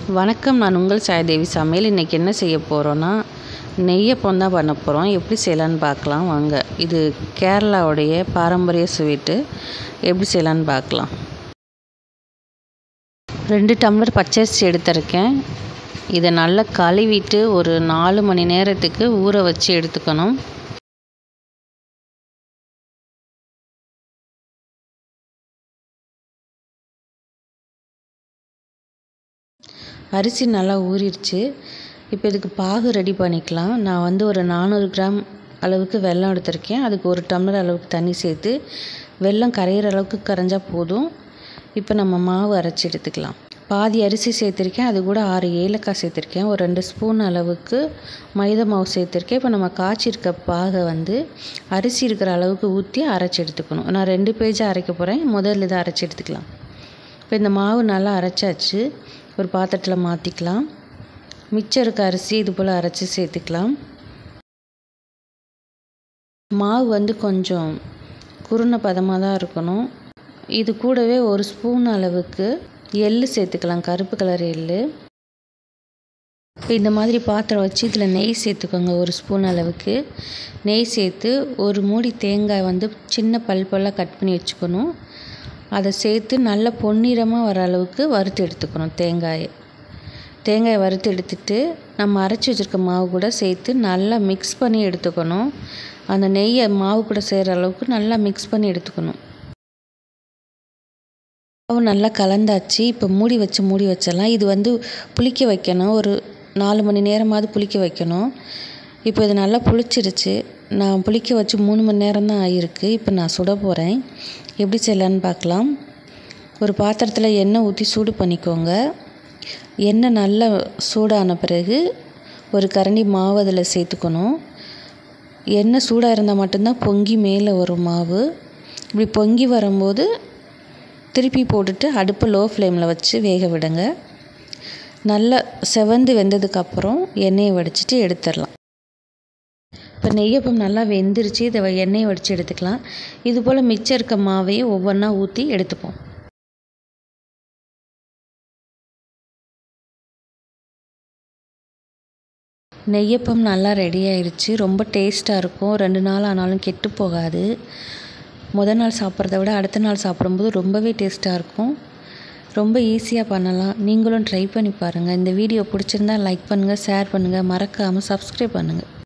வணக்கம் நான் உங்கள் சாயதேவி சமையல் இன்றைக்கி என்ன செய்ய போகிறோன்னா நெய்யப்பம் தான் பண்ண போகிறோம் எப்படி செய்யலான்னு பார்க்கலாம் வாங்க இது கேரளாவுடைய பாரம்பரிய ஸ்வீட்டு எப்படி செய்யலான்னு பார்க்கலாம் ரெண்டு டம்ளர் பச்சரிசி எடுத்திருக்கேன் இதை நல்லா கழுவிட்டு ஒரு நாலு மணி நேரத்துக்கு ஊற வச்சு எடுத்துக்கணும் அரிசி நல்லா ஊறிடுச்சு இப்போ இதுக்கு பாகு ரெடி பண்ணிக்கலாம் நான் வந்து ஒரு நானூறு கிராம் அளவுக்கு வெல்லம் எடுத்திருக்கேன் அதுக்கு ஒரு டம்ளர் அளவுக்கு தண்ணி சேர்த்து வெல்லம் கரையிற அளவுக்கு கரைஞ்சா போதும் இப்போ நம்ம மாவு அரைச்சி எடுத்துக்கலாம் பாதி அரிசி சேர்த்துருக்கேன் அது கூட ஆறு ஏலக்காய் சேர்த்துருக்கேன் ஒரு ரெண்டு ஸ்பூன் அளவுக்கு மைதா மாவு சேர்த்துருக்கேன் இப்போ நம்ம காய்ச்சிருக்க பாகை வந்து அரிசி இருக்கிற அளவுக்கு ஊற்றி அரைச்சி எடுத்துக்கணும் நான் ரெண்டு பேஜாக அரைக்க போகிறேன் முதல்ல இதை அரைச்சி எடுத்துக்கலாம் இப்போ இந்த மாவு நல்லா அரைச்சாச்சு ஒரு பாத்திரத்தில் மாற்றிக்கலாம் மிச்சம் இருக்க அரிசி இது போல் அரைச்சி சேர்த்துக்கலாம் மாவு வந்து கொஞ்சம் குருண பதமாக தான் இருக்கணும் இது கூடவே ஒரு ஸ்பூன் அளவுக்கு எள்ளு சேர்த்துக்கலாம் கருப்பு கலர் எள்ளு இந்த மாதிரி பாத்திரம் வச்சு இதில் நெய் சேர்த்துக்கோங்க ஒரு ஸ்பூன் அளவுக்கு நெய் சேர்த்து ஒரு மூடி தேங்காய் வந்து சின்ன பல் பல்லாக கட் பண்ணி வச்சுக்கணும் அதை சேர்த்து நல்ல பொன்னிறமாக வர அளவுக்கு வறுத்து எடுத்துக்கணும் தேங்காயை தேங்காயை வறுத்து எடுத்துட்டு நம்ம அரைச்சி வச்சுருக்க மாவு கூட சேர்த்து நல்லா மிக்ஸ் பண்ணி எடுத்துக்கணும் அந்த நெய்யை மாவு கூட செய்கிற அளவுக்கு நல்லா மிக்ஸ் பண்ணி எடுத்துக்கணும் மாவு நல்லா கலந்தாச்சு இப்போ மூடி வச்சு மூடி வச்சிடலாம் இது வந்து புளிக்க வைக்கணும் ஒரு நாலு மணி நேரமாவது புளிக்க வைக்கணும் இப்போ இது நல்லா புளிச்சிருச்சு நான் புளிக்க வச்சு மூணு மணி நேரம் தான் ஆகிருக்கு இப்போ நான் சுட போகிறேன் எப்படி செய்யலான்னு பார்க்கலாம் ஒரு பாத்திரத்தில் எண்ணெய் ஊற்றி சூடு பண்ணிக்கோங்க எண்ணெய் நல்லா சூடான பிறகு ஒரு கரண்டி மாவு அதில் சேர்த்துக்கணும் எண்ணெய் சூடாக இருந்தால் மட்டும்தான் பொங்கி மேலே வரும் மாவு இப்படி பொங்கி வரும்போது திருப்பி போட்டுட்டு அடுப்பு லோ ஃப்ளேமில் வச்சு வேக விடுங்க நல்லா செவந்து வெந்ததுக்கப்புறம் எண்ணெயை வடிச்சிட்டு எடுத்துடலாம் இப்போ நெய்யப்பம் நல்லா வெந்துருச்சு இதை எண்ணெயை வடித்து எடுத்துக்கலாம் இது போல் மிச்சம் இருக்க மாவையும் ஒவ்வொன்றா ஊற்றி எடுத்துப்போம் நெய்யப்பம் நல்லா ரெடி ஆயிடுச்சு ரொம்ப டேஸ்ட்டாக இருக்கும் ரெண்டு நாள் ஆனாலும் கெட்டு போகாது முத நாள் சாப்பிட்றத விட அடுத்த நாள் சாப்பிடும்போது ரொம்பவே டேஸ்ட்டாக இருக்கும் ரொம்ப ஈஸியாக பண்ணலாம் நீங்களும் ட்ரை பண்ணி பாருங்கள் இந்த வீடியோ பிடிச்சிருந்தா லைக் பண்ணுங்கள் ஷேர் பண்ணுங்கள் மறக்காமல் சப்ஸ்கிரைப் பண்ணுங்கள்